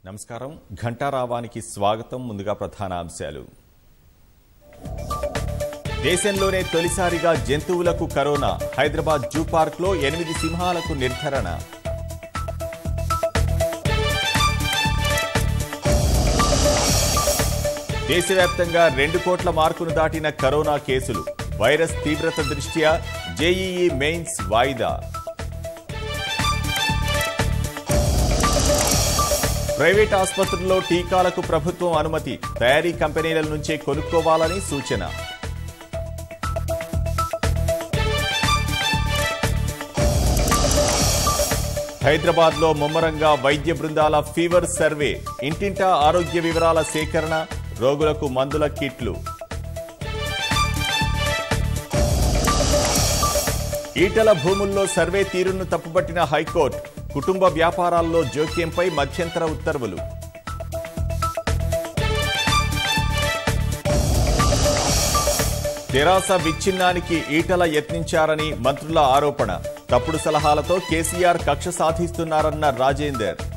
నమస్కారం ఘంటారావానికి స్వాగతం ముందుగా ప్రధాన అంశాలు దేశంలోనే తొలిసారిగా జంతువులకు కరోనా హైదరాబాద్ జూ పార్క్లో ఎనిమిది సింహాలకు నిర్ధారణ దేశవ్యాప్తంగా రెండు కోట్ల మార్కును దాటిన కరోనా కేసులు వైరస్ తీవ్రత దృష్ట్యా జేఈఈ మెయిన్స్ వాయిదా ప్రైవేట్ ఆసుపత్రుల్లో టీకాలకు ప్రభుత్వం అనుమతి తయారీ కంపెనీల నుంచే కొనుక్కోవాలని సూచన హైదరాబాద్ లో ముమ్మరంగా వైద్య బృందాల ఫీవర్ సర్వే ఇంటింటా ఆరోగ్య వివరాల సేకరణ రోగులకు మందుల కిట్లు ఈటల భూముల్లో సర్వే తీరును తప్పుపట్టిన హైకోర్టు కుటుంబ వ్యాపారాల్లో జోక్యంపై మధ్యంతర ఉత్తర్వులు తెరాస విచ్ఛిన్నానికి ఈటల యత్నించారని మంత్రుల ఆరోపణ తప్పుడు సలహాలతో కేసీఆర్ కక్ష సాధిస్తున్నారన్న రాజేందర్